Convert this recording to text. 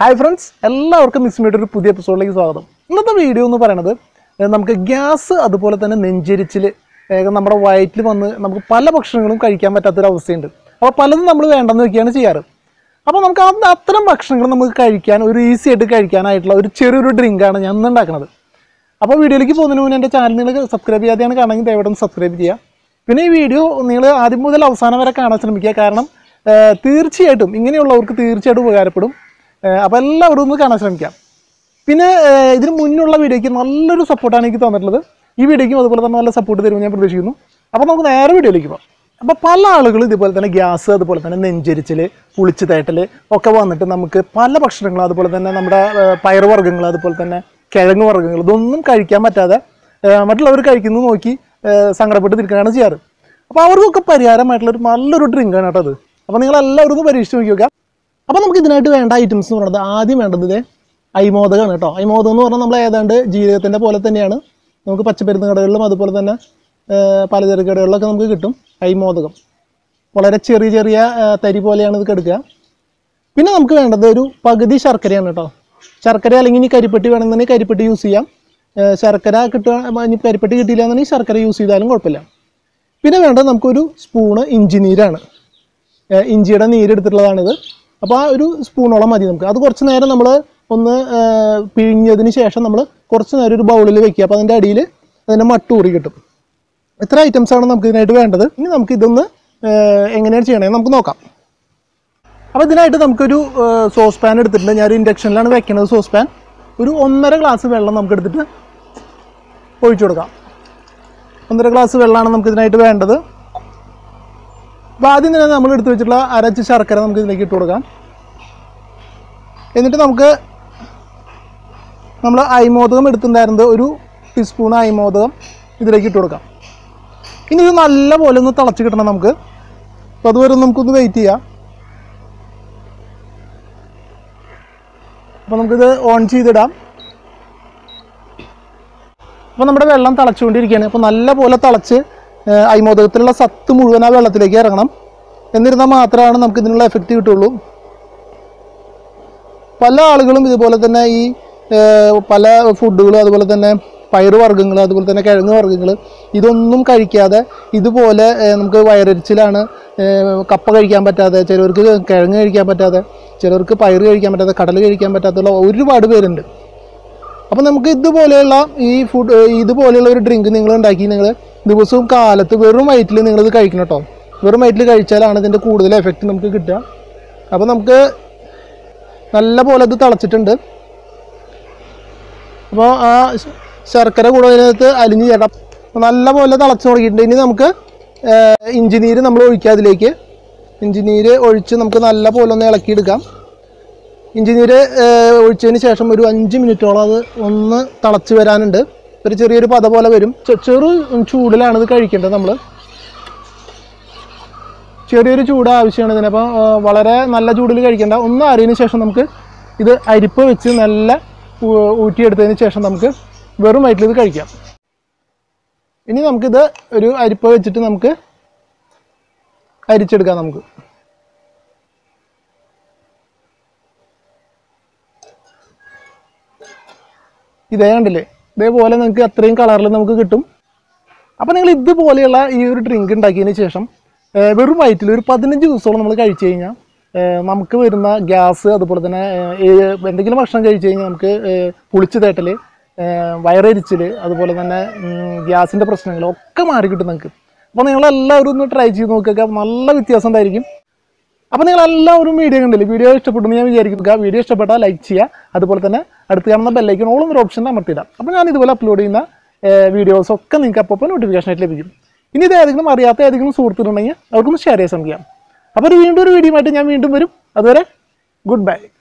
hi friends എല്ലാവർക്കും മിസ്മിയുടെ ഒരു പുതിയ എപ്പിസോഡിലേക്ക് സ്വാഗതം ഇന്നത്തെ വീഡിയോ എന്ന് പറയുന്നത് ഏഹ് നമുക്ക് ഗ്യാസ് അതുപോലെ തന്നെ നെഞ്ചരിച്ചിൽ നമ്മുടെ വയറ്റിൽ വന്ന് നമുക്ക് പല ഭക്ഷണങ്ങളും കഴിക്കാൻ പറ്റാത്തൊരവസ്ഥയുണ്ട് അപ്പോൾ പലതും നമ്മൾ വേണ്ടെന്ന് വെക്കുകയാണ് ചെയ്യാറ് അപ്പോൾ നമുക്ക് അത് അത്തരം ഭക്ഷണങ്ങൾ നമുക്ക് കഴിക്കാൻ ഒരു ഈസി ആയിട്ട് കഴിക്കാനായിട്ടുള്ള ഒരു ചെറിയൊരു ഡ്രിങ്കാണ് ഞാൻ ഇന്ന് ഉണ്ടാക്കുന്നത് അപ്പോൾ വീഡിയോയിലേക്ക് പോകുന്നതിന് മുന്നേ എൻ്റെ ചാനൽ നിങ്ങൾ സബ്സ്ക്രൈബ് ചെയ്യാതെയാണ് കാണണമെങ്കിൽ ദയവായിട്ട് ഒന്ന് സബ്സ്ക്രൈബ് ചെയ്യുക പിന്നെ ഈ വീഡിയോ നിങ്ങൾ ആദ്യം മുതൽ അവസാനം വരെ കാണാൻ ശ്രമിക്കുക കാരണം ഏഹ്, തീർച്ചയായിട്ടും ഇങ്ങനെയുള്ളവർക്ക് തീർച്ചയായിട്ടും ഉപകാരപ്പെടും ഏഹ്, അപ്പോൾ എല്ലാവരും ഒന്ന് കാണാൻ ശ്രമിക്കാം പിന്നെ ഏഹ്, ഇതിന് മുന്നുള്ള വീഡിയോയ്ക്ക് നല്ലൊരു സപ്പോർട്ടാണ് എനിക്ക് തന്നിട്ടുള്ളത് ഈ വീഡിയോയ്ക്കും അതുപോലെ തന്നെ നല്ല സപ്പോർട്ട് തരുമെന്ന് ഞാൻ പ്രതീക്ഷിക്കുന്നു അപ്പോൾ നമുക്ക് നേരെ വീഡിയോയിലേക്ക് പോകാം അപ്പോൾ പല ആളുകളും ഇതുപോലെ തന്നെ ഗ്യാസ് അതുപോലെ തന്നെ നെഞ്ചരിച്ചിൽ പുളിച്ച് തേട്ടൽ ഒക്കെ വന്നിട്ട് നമുക്ക് പല ഭക്ഷണങ്ങളും അതുപോലെ തന്നെ നമ്മുടെ ഏഹ്, പയറുവർഗ്ഗങ്ങൾ അതുപോലെ തന്നെ കിഴങ്ങ് വർഗ്ഗങ്ങൾ ഇതൊന്നും കഴിക്കാൻ പറ്റാതെ ഏഹ്, മറ്റുള്ളവർ കഴിക്കുന്നത് നോക്കി ഏഹ്, സങ്കടപ്പെട്ട് തിരിക്കുകയാണ് ചെയ്യാറ് അപ്പോൾ അവർക്കൊക്കെ പരിഹാരമായിട്ടുള്ള ഒരു നല്ലൊരു ഡ്രിങ്കാണ് കേട്ടോ അത് അപ്പോൾ നിങ്ങൾ എല്ലാവരും ഒന്ന് പരീക്ഷിച്ച് നോക്കി നോക്കുക അപ്പോൾ നമുക്ക് ഇതിനായിട്ട് വേണ്ട ഐറ്റംസ് എന്ന് പറയുന്നത് ആദ്യം വേണ്ടത് ഇത് അയ്മോദകമാണ് കേട്ടോ അയ്മോദകം എന്ന് പറഞ്ഞാൽ നമ്മൾ ഏതാണ്ട് ജീരകത്തിൻ്റെ പോലെ തന്നെയാണ് നമുക്ക് പച്ചമരുന്ന് കടകളിലും അതുപോലെ തന്നെ ഏഹ്, പലചരക്ക് കടകളിലൊക്കെ നമുക്ക് കിട്ടും അയ്മോദകം വളരെ ചെറിയ ചെറിയ ഏഹ്, തരി പോലെയാണ് ഇത് എടുക്കുക പിന്നെ നമുക്ക് വേണ്ടത് ഒരു പകുതി ശർക്കരയാണ് കേട്ടോ ശർക്കര അല്ലെങ്കിൽ ഇനി കരിപ്പെട്ടി വേണമെന്നുണ്ടെങ്കിൽ കരിപ്പെട്ടി യൂസ് ചെയ്യാം ഏഹ്, ശർക്കര കിട്ടുക ഇനി കരിപ്പെട്ടി കിട്ടിയില്ല എന്നുണ്ടെങ്കിൽ ശർക്കര യൂസ് ചെയ്താലും കുഴപ്പമില്ല പിന്നെ വേണ്ടത് നമുക്കൊരു സ്പൂണ് ഇഞ്ചി നീരാണ് ഏഹ് ഇഞ്ചിയുടെ നീരെടുത്തിട്ടുള്ളതാണിത് അപ്പോൾ ആ ഒരു സ്പൂണോളം മതി നമുക്ക് അത് കുറച്ച് നേരം നമ്മൾ ഒന്ന് ഏഹ് പിഴിഞ്ഞതിന് ശേഷം നമ്മൾ കുറച്ച് നേരം ഒരു ബൗളിൽ വെക്കുക അപ്പോൾ അതിൻ്റെ അടിയിൽ അതിൻ്റെ മട്ടൂറി കിട്ടും ഇത്ര items ആണ് നമുക്ക് ഇതിനായിട്ട് വേണ്ടത് ഇനി നമുക്ക് ഇതൊന്ന് ഏഹ് എങ്ങനെയാണ് ചെയ്യണത് നമുക്ക് നോക്കാം അപ്പോൾ ഇതിനായിട്ട് നമുക്കൊരു സോസ് പാൻ എടുത്തിട്ടുണ്ട് ഞാൻ ഒരു ഇൻഡക്ഷനിലാണ് വെക്കുന്നത് സോസ് പാൻ ഒരു ഒന്നര ഗ്ലാസ് വെള്ളം നമുക്ക് എടുത്തിട്ട് ഒഴിച്ചു കൊടുക്കാം ഒന്നര ഗ്ലാസ് വെള്ളമാണ് നമുക്ക് ഇതിനായിട്ട് വേണ്ടത് അപ്പോൾ ആദ്യം തന്നെ നമ്മൾ എടുത്തു വെച്ചിട്ടുള്ള അരച്ച് ശർക്കര നമുക്ക് ഇതിലേക്ക് ഇട്ട് കൊടുക്കാം എന്നിട്ട് നമുക്ക് നമ്മൾ അയ്മോദകം എടുത്തിട്ടുണ്ടായിരുന്നത് ഒരു ടീസ്പൂൺ അയ്മോദകം ഇതിലേക്ക് ഇട്ട് കൊടുക്കാം ഇനി ഇത് നല്ല പോലെ ഒന്ന് തിളച്ച് കിട്ടണം നമുക്ക് അപ്പോൾ അതുവരെ ഒന്ന് നമുക്കൊന്ന് വെയിറ്റ് ചെയ്യാം അപ്പോൾ നമുക്കിത് ഓൺ ചെയ്തിടാം അപ്പോൾ നമ്മുടെ വെള്ളം തിളച്ചുകൊണ്ടിരിക്കുകയാണ് അപ്പോൾ നല്ല പോലെ തിളച്ച് ഏഹ്, അയ്മോദകത്തിലുള്ള സത്ത് മുഴുവൻ ആ വെള്ളത്തിലേക്ക് ഇറങ്ങണം എന്നിരുന്നാൽ മാത്രമാണ് നമുക്ക് ഇതിനുള്ള എഫക്റ്റ് കിട്ടുള്ളൂ പല ആളുകളും ഇതുപോലെ തന്നെ ഈ ഏഹ്, പല ഫുഡുകളും അതുപോലെ തന്നെ പയറ് വർഗ്ഗങ്ങൾ അതുപോലെ തന്നെ കിഴങ്ങ് വർഗ്ഗങ്ങൾ ഇതൊന്നും കഴിക്കാതെ ഇതുപോലെ ഏഹ്, നമുക്ക് വയറരിച്ചിലാണ് ഏഹ്, കപ്പ കഴിക്കാൻ പറ്റാതെ ചിലവർക്ക് കിഴങ്ങ് കഴിക്കാൻ പറ്റാതെ ചിലർക്ക് പയറ് കഴിക്കാൻ പറ്റാതെ കടൽ കഴിക്കാൻ പറ്റാത്തുള്ള ഒരുപാട് പേരുണ്ട് അപ്പോൾ നമുക്ക് ഇതുപോലെയുള്ള ഈ ഫുഡ് ഇതുപോലെയുള്ള ഒരു ഡ്രിങ്ക് നിങ്ങൾ ഉണ്ടാക്കി നിങ്ങൾ ദിവസവും കാലത്ത് വെറും വയറ്റിൽ നിങ്ങളിത് കഴിക്കണം കേട്ടോ വെറും വയറ്റിൽ കഴിച്ചാലാണ് ഇതിൻ്റെ കൂടുതൽ എഫക്റ്റ് നമുക്ക് കിട്ടുക അപ്പോൾ നമുക്ക് നല്ല പോലെ ഇത് തിളച്ചിട്ടുണ്ട് അപ്പോൾ ആ ശ- ശർക്കര കൂടെ അതിനകത്ത് അലിഞ്ഞ് ചേട്ടാം അപ്പോൾ നല്ല പോലെ തിളച്ച് തുടങ്ങിയിട്ടുണ്ട് ഇനി നമുക്ക് ഏഹ്, ഇഞ്ചി നീര് നമ്മൾ ഒഴിക്കുക അതിലേക്ക് ഇഞ്ചി നീര് ഒഴിച്ച് നമുക്ക് നല്ല പോലെ ഒന്ന് ഇളക്കിയെടുക്കാം ഇഞ്ചിനീര് ഒഴിച്ചതിന് ശേഷം ഒരു അഞ്ച് മിനിറ്റോളം അത് ഒന്ന് തിളച്ച് വരാനുണ്ട് ഒരു ചെറിയൊരു പത പോലെ വരും ചെ- ചെറു ചൂടിലാണ് ഇത് കഴിക്കേണ്ടത് നമ്മൾ ചെറിയൊരു ചൂട് ആവശ്യമാണ് ഇതിനപ്പോൾ വളരെ നല്ല ചൂടിൽ കഴിക്കേണ്ട ഒന്ന് അറിയതിന് ശേഷം നമുക്ക് ഇത് അരിപ്പ് വെച്ച് നല്ല ഊ- ഊറ്റിയെടുത്തതിന് ശേഷം നമുക്ക് വെറും വയറ്റിൽ ഇത് കഴിക്കാം ഇനി നമുക്കിത് ഒരു അരിപ്പ വെച്ചിട്ട് നമുക്ക് അരിച്ചെടുക്കാം നമുക്ക് ഇതേ കണ്ടില്ലേ ഇതേപോലെ നിങ്ങൾക്ക് അത്രയും കളറിൽ നമുക്ക് കിട്ടും അപ്പോൾ നിങ്ങൾ ഇതുപോലെയുള്ള ഈ ഒരു ഡ്രിങ്ക് ഉണ്ടാക്കിയതിന് ശേഷം ഏർ വെറും വയറ്റിൽ ഒരു പതിനഞ്ച് ദിവസത്തോളം നമ്മൾ കഴിച്ചു കഴിഞ്ഞാൽ ഏർ നമുക്ക് വരുന്ന ഗ്യാസ് അതുപോലെ തന്നെ ഏർ എന്തെങ്കിലും ഭക്ഷണം കഴിച്ചു കഴിഞ്ഞാൽ നമുക്ക് ഏർ പുളിച്ച് തേട്ടൽ വയറരിച്ചിൽ അതുപോലെ തന്നെ ഗ്യാസിൻ്റെ പ്രശ്നങ്ങൾ ഒക്കെ മാറി കിട്ടും നിങ്ങൾക്ക് അപ്പോൾ നിങ്ങളെല്ലാവരും ഒന്ന് ട്രൈ ചെയ്ത് നോക്കുക നല്ല വ്യത്യാസം ഉണ്ടായിരിക്കും അപ്പോൾ നിങ്ങൾ എല്ലാവരും വീഡിയോ കണ്ടില്ലേ വീഡിയോ ഇഷ്ടപ്പെട്ടു ഞാൻ വിചാരിക്കുക വീഡിയോ ഇഷ്ടപ്പെട്ടാൽ ലൈക്ക് ചെയ്യുക അതുപോലെ തന്നെ അടുത്ത് കാണുന്ന ബെല്ലൈക്കൺ ഓളം ഒരു ഓപ്ഷൻ അമർത്തിയിടാം അപ്പോൾ ഞാൻ ഇതുപോലെ അപ്ലോഡ് ചെയ്യുന്ന വീഡിയോസ് ഒക്കെ നിങ്ങൾക്ക് അപ്പോൾ നോട്ടിഫിക്കേഷൻ ആയിട്ട് ലഭിക്കും ഇനി ഇത് ഏതെങ്കിലും അറിയാത്ത ഏതെങ്കിലും സുഹൃത്തുക്കളുണ്ടെങ്കിൽ അവർക്കൊന്ന് ഷെയർ ചെയ്യാൻ ശ്രമിക്കാം അപ്പോൾ ഒരു വീണ്ടും ഒരു വീഡിയോ ആയിട്ട് ഞാൻ വീണ്ടും വരും അതുവരെ ഗുഡ് ബൈ